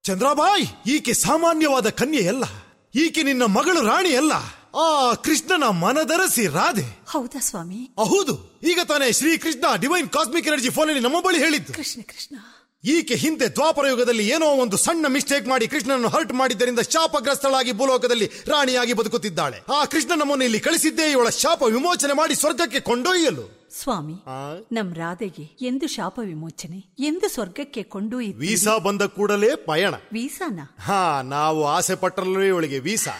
ಚಂದ್ರಾಬಾಯ್ ಈಕೆ ಸಾಮಾನ್ಯವಾದ ಕನ್ಯೆಯಲ್ಲ ಈಕೆ ನಿನ್ನ ಮಗಳು ರಾಣಿಯಲ್ಲ ಆ ಕೃಷ್ಣನ ಮನದರಸಿ ರಾಧೆ ಹೌದಾ ಸ್ವಾಮಿ ಹೌದು ಈಗ ತಾನೇ Shri Krishna divine cosmic energy ಫೋನಲ್ಲಿ ನಮ್ಮ ಬಳಿ ಹೇಳಿದ್ದು ಕೃಷ್ಣ ಕೃಷ್ಣ ಈಕೆ ಹಿಂದೆ ದ್ವಾಪರ ಯುಗದಲ್ಲಿ ಏನೋ ಒಂದು ಸಣ್ಣ ಮಿಸ್ಟೇಕ್ ಮಾಡಿ ಕೃಷ್ಣನನ್ನು ಹರ್ಟ್ ಮಾಡಿದ್ದರಿಂದ ಶಾಪಗ್ರಸ್ತಳಾಗಿ ಭೂಲೋಕದಲ್ಲಿ ರಾಣಿಯಾಗಿ ಬದುಕುತ್ತಿದ್ದಾಳೆ ಆ ಕೃಷ್ಣ ನಮ್ಮನ್ನು ಇಲ್ಲಿ ಕಳಿಸಿದ್ದೇ ಇವಳ ಶಾಪ ವಿಮೋಚನೆ ಮಾಡಿ ಸ್ವರ್ಗಕ್ಕೆ ಕೊಂಡೊಯ್ಯಲು ಸ್ವಾಮಿ ನಮ್ ರಾಧೆಗೆ ಎಂದು ಶಾಪ ವಿಮೋಚನೆ ಎಂದು ಸ್ವರ್ಗಕ್ಕೆ ಕೊಂಡೊಯ್ದು ವೀಸಾ ಬಂದ ಕೂಡಲೇ ಪಯಣ ವೀಸಾನ ಹಾ ನಾವು ಆಸೆ ಪಟ್ಟರಲ್ಲೇ ಇವಳಿಗೆ ವೀಸಾ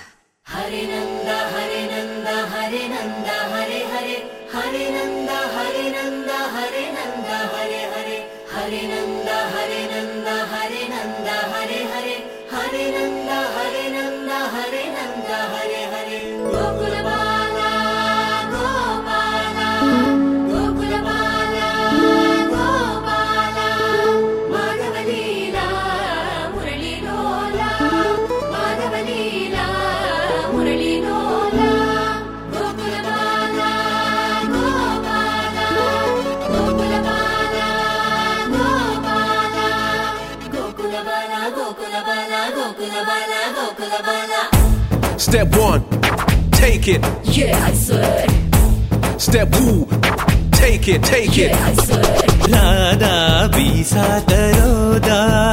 ಗೋಕುಲಬಾಲ ಗೋಪಾಲ ಗೋಕುಲಬಾಲ ಗೋಪಾಲ ಮಾಧವಲೀಲಾ ಮುರಳೀಲೋಲ ಮಾಧವಲೀಲಾ ಮುರಳೀಲೋಲ ಗೋಕುಲಬಾಲ ಗೋಪಾಲ ಗೋಕುಲಬಾಲ ಗೋಪಾಲ ಗೋಕುಲಬಾಲ ಗೋಕುಲಬಾಲ ಗೋಕುಲಬಾಲ ಗೋಕುಲಬಾಲ Step one, take it. Yeah, I swear. Step two, take it, take it. Yeah, I swear. Radha visa ತರೋದ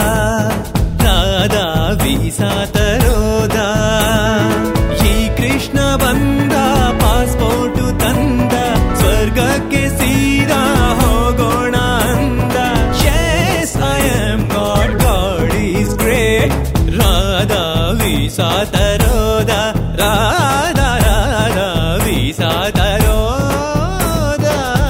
ರಾಧಾ ವೀಸಾ ತರೋದ ಈ ಕೃಷ್ಣ ಬಂದ ಪಾಸ್ಪೋರ್ಟು ತಂದ ಸ್ವರ್ಗಕ್ಕೆ ಸೀದಾ ಹೋಗೋಣ ಅಂದ Yes, I am God, God is great. Radha visa ತರೋದ ರಾಧಾ ರಾಧಾ ವೀಸಾ ತರೋದ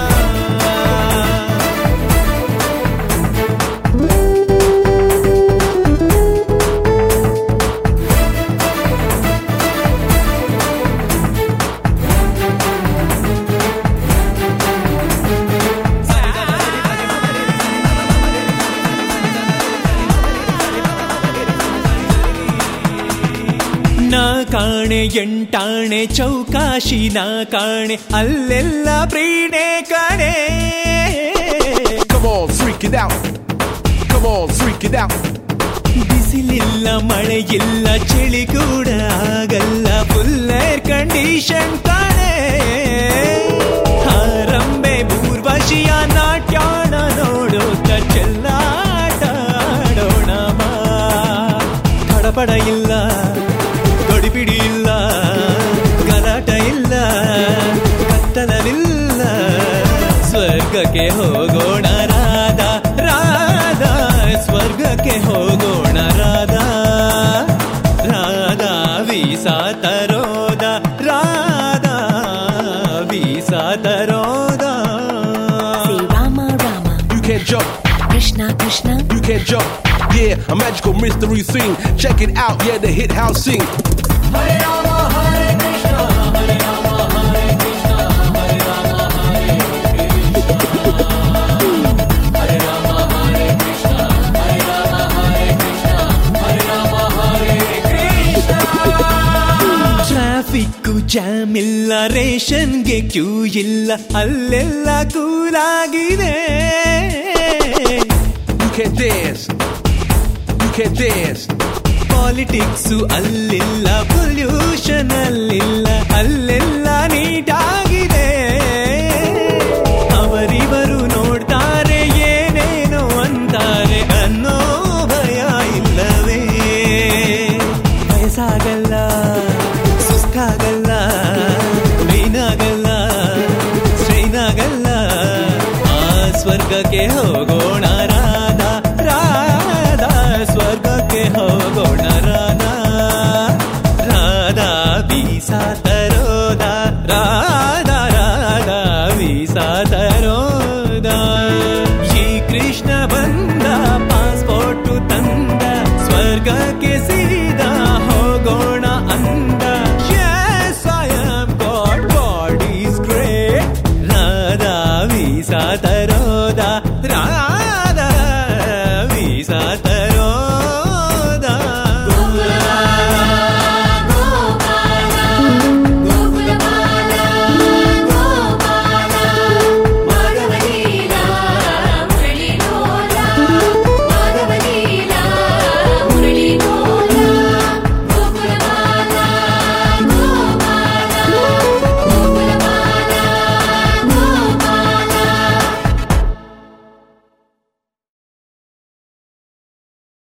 ನಾ ಕಾಣೆ ಎಂಟಾಣೆ ಚೌಕಾಶಿ ನಾ ಕಾಣೆ ಅಲ್ಲೆಲ್ಲ ಪ್ರೀಣೆ ಕಣೆ Come on, freak it out. Come on, freak it out. ಬಿಸಿಲಿಲ್ಲ ಮಳೆ ಇಲ್ಲ ಚಳಿ ಕೂಡ ಆಗಲ್ಲ ಫುಲ್ ಏರ್ ಕಂಡೀಷನ್ ಕಾಣೆ ಹಾರಂಬೆ ಪೂರ್ವಶಿಯ ನಾಟ್ಯಾಣ ನೋಡುತ್ತ ಚೆಲ್ಲಾಟ ಆಡೋಣ ಬಾ. ತಡಬಡ ಇಲ್ಲ ಗಡಿಬಿಡಿ ಇಲ್ಲ ಗಲಾಟ ಇಲ್ಲ ಕತ್ತಲವಿಲ್ಲ ಸ್ವರ್ಗಕ್ಕೆ ಹೋಗೋಣ ರಾಧಾ ರಾಧಾ ಸ್ವರ್ಗಕ್ಕೆ ಹೋಗೋಣ ರಾಧಾ ರಾಧಾ ವೀಸಾ ತರೋದ ರಾಧಾ ವೀಸಾ ತರೋದ Say Rama Rama, You can't jump, Krishna Krishna, you can't jump. Yeah, a magical mystery thing. Check it out, yeah, the hit house sing. Traffic jam ಇಲ್ಲ ರೇಷನ್ಗೆ ಕ್ಯೂ ಇಲ್ಲ ಅಲ್ಲೆಲ್ಲ ಕೂಲಾಗಿದೆ You can't dance, you can't dance. Politics ಅಲ್ಲಿಲ್ಲ pollution ಅಲ್ಲಿಲ್ಲ ಅಲ್ಲೆಲ್ಲ ನೀಟಾಗಿದೆ ಅವರಿವರು ನೋಡ್ತಾರೆ ಏನೇನೋ ಅಂತಾರೆ ಅನ್ನೋ ಭಯ ಇಲ್ಲವೇ ವಯಸ್ಸಾಗಲ್ಲ ಸುಸ್ತಾಗಲ್ಲ ಮೀನಾಗಲ್ಲ ಸ್ಟ್ರೈನ್ ಆಗಲ್ಲ ಆ ಸ್ವರ್ಗಕ್ಕೆ ಹೋಗೋ